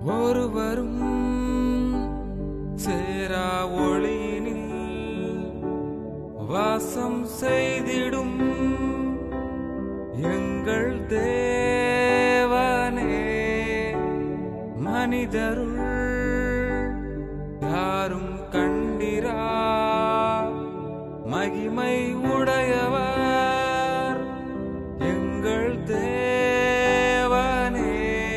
ஒருவரும் சேரா ஒளியினில் வாசம் செய்திடும் எங்கள் தேவனே மனிதருள் யாரும் கண்டிரா மகிமை உடையவர் எங்கள் தேவனே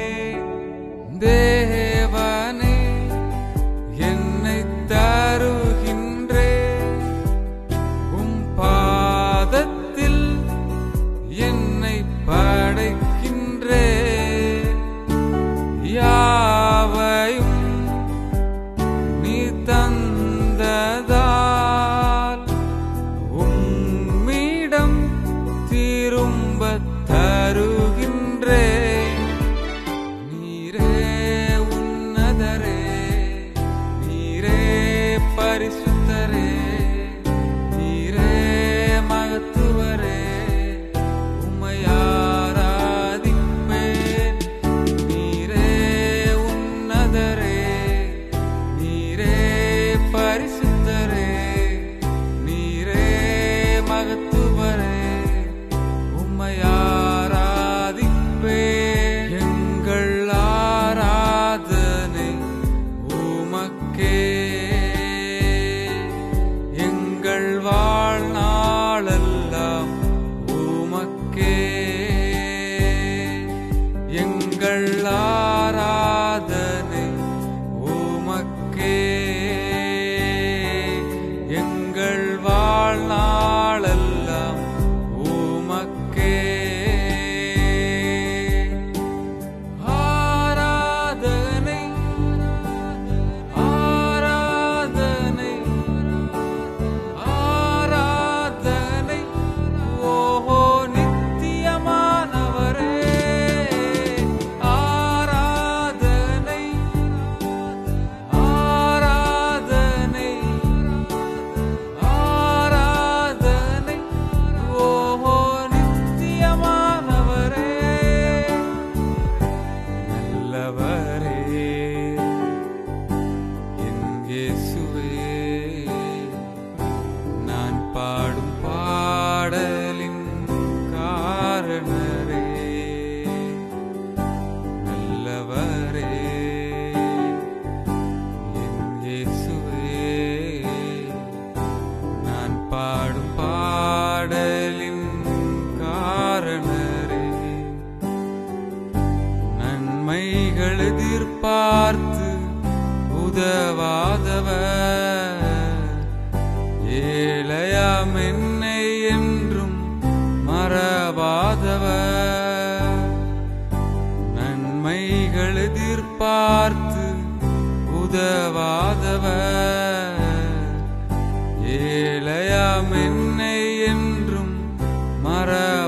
தேவனே என்னை தருகின்றே உம் பாதத்தில் என்னை படைக்கின்றே யாவையும் நீ தந்ததால் உம்மிடம் திரும்பத் தருகின்றே நீரே உன்னதரே நீரே பரிசுத்தரே நீரே மகத்துவரே உம்மை ஆராதிப்பேன் நீரே உன்னதரே நீரே பரிசுத்தரே நீரே மகத்துவரே உம்மை ஆராதிப்பேன் எங்கள் ஆராதனை உமக்கே எங்கள் வாழ்நாளெல்லாம் உமக்கே எங்கள் ஆராதனை உமக்கே எங்கள் வாழ்நாளெல்லாம் உமக்கே ஆராதனை ஆராதனை ஆராதனை ஓஹோ நித்தியமானவரே ஆராதனை ஆராதனை ஆராதனை ஓஹோ நித்தியமானவரே நல்லவரே என் இயேசுவே நான் பாடும் பாடலின் காரணரே நல்லவரே என் இயேசுவே நான் பாடும் பாடலின் காரணரே நன்மைகள் எதிர்பார்த்து உதவாதவர் ஏழையாம் என்னை என்றும் மறவாதவர் நன்மைகள் எதிர்பார்த்து உதவாதவர் ஏழையாம் என்னை என்றும் மறவாதவர்